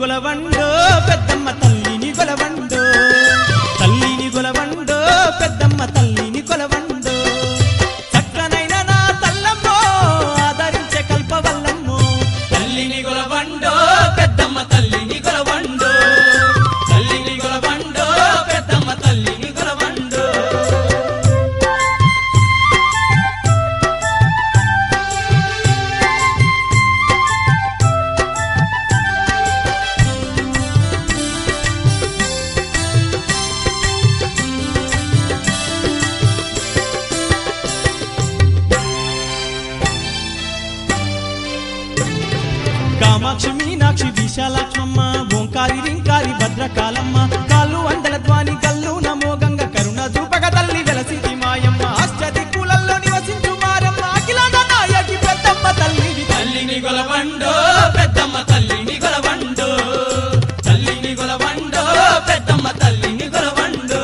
గొలవండో పెద్దమ్మ తల్లిని గొలవండో తల్లిని గొలవండో పెద్దమ్మ తల్లిని కొలవండో చక్కనైన నా తల్లమ్మో ఆదరించే కల్పవల్లమ్మో తల్లిని గొలవండో పెద్దమ్మ తల్లిని గొలవండో తల్లిని గొలవండో పెద్దమ్మ తల్లిని గొలవండో కామాక్షి మీనాక్షి విశాలాక్షమ్మ ఓంకారి రింకారి భద్రకాలమ్మ కాళ్ళు అందల ధ్వాని కల్లు నమో గంగ కరుణ చూపక తల్లి వెలసిది మాయమ్మ అష్టది కులల్లో నివసించు మారమ్మ అఖిలాండ నాయకి పెద్దమ్మ తల్లివి తల్లిని గొలవండో పెద్దమ్మ తల్లిని గొలవండో తల్లిని గొలవండో పెద్దమ్మ తల్లిని గొలవండో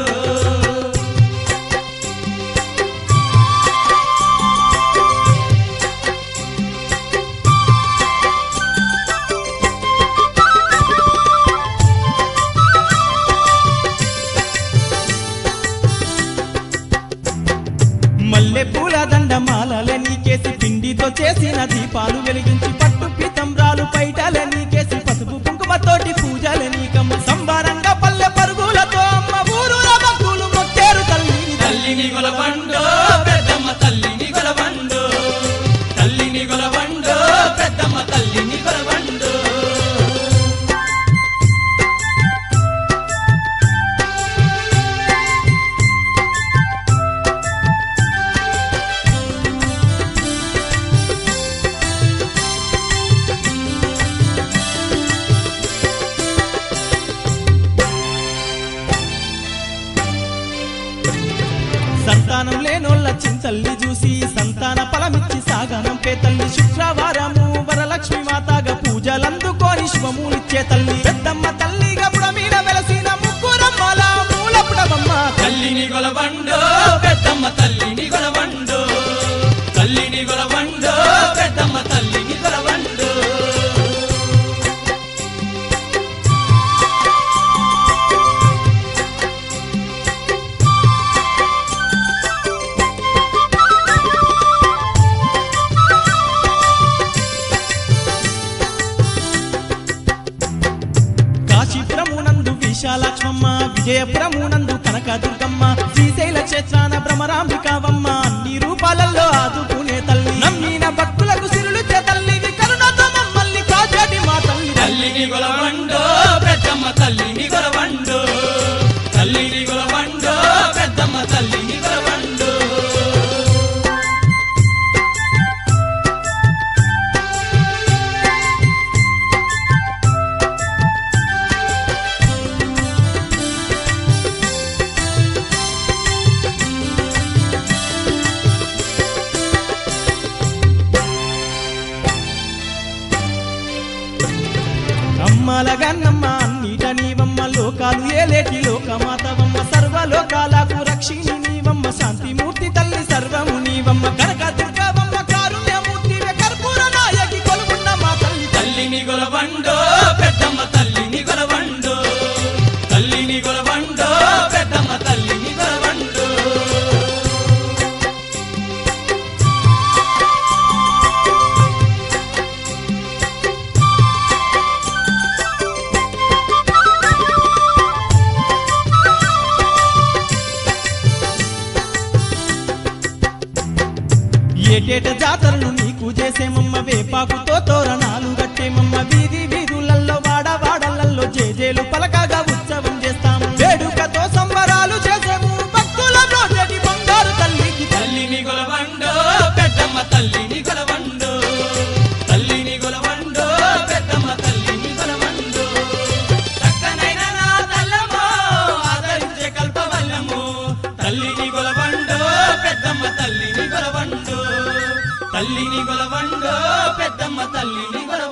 మల్లె పూల దండ మాలల నీకేసి పిండితో చేసిన దీపాలు వెలిగించి పట్టు పీతంబ్రాలు పైటల నీకేసి పసుపు కుంకుమతోటి పూజల నీకమ్మ సంబారంగా పల్లె పరుగులతో అమ్మ ఊరుల భక్తులు మొక్కేరు తల్లిని తల్లిని గొలవండో పెద్దమ్మ తల్లిని గొలవండో తల్లిని గొలవండో పెద్దమ్మ తల్లిని గొలవండో సంతానం లేనోళ్ళ చింతల్ని చూసి సంతాన ఫలమిచ్చి సాగనం పే తల్లి శుక్రవారము వరలక్ష్మి మాతాగా పూజలందుకోని శుభములిచ్చే తల్లి పెద్దమ్మ తల్లిగా పుడమీద వెలసిన ముగ్గురమ్మల మూలపుడమమ్మ తల్లిని గొలవండో పెద్దమ్మ తల్లిని గొలవండో తల్లిని గొలవండో పెద్దమ్మ తల్లిని గొలవండో కాశీపురమునందు విశాలాక్ష్మమ్మ విజయపురమునందు కనకదుర్గమ్మ శ్రీశైల క్షేత్రాన భ్రమరాంబికావమ్మ అన్ని రూపాలలో ఆదుకునే తల్లి నమ్మిన భక్తులకు సిరులు తల్లివి కరుణతో మమ్మల్ని కాచాటి మా తల్లి తల్లిని గొలవండో పెద్దమ్మ తల్లిని గొలవండో తల్లిని గొలవండో పెద్దమ్మ తల్లిని గొలవండో అమ్మలగన్నమ్మ అన్నిట నీవమ్మ లోకాలు ఏలేటి లోకమాతవమ్మ సర్వలోకాలకు రక్షిణి నీవమ్మ శాంతిమూర్తి తల్లి సర్వము నీవమ్మ కనక దుర్గవమ్మ కారుణ్యమూర్తి కర్పూర నాయకి కొలుగున్న మా తల్లి తల్లిని గొలవండో పెద్దమ్మ తల్లిని గొలవండో తల్లిని గొలవండో పెద్దమ్మ తల్లిని గొలవండో ఏటేట జాతరలు నీకు చేసేమమ్మ వేపాకుతో తోరణాలు కట్టేమమ్మ వీధి వీధులలో వాడ వాడలలో జేజేలు పలకగా ఉత్సవం చేస్తాము వేడుకతో సంబరాలు చేసేము భక్తుల రోజటి బంగారు తల్లికి తల్లిని గొలవండో పెద్దమ్మ తల్లిని గొలవండో తల్లిని గొలవండో పెద్దమ్మ తల్లిని గొలవండో చక్కనైన నా తల్లమ్మో ఆదరించే కల్పవల్లము తల్లిని గొలవండో పెద్దమ్మ తల్లిని గొలవండో తల్లిని గొలవండో పెద్దమ్మ తల్లిని గొలవండో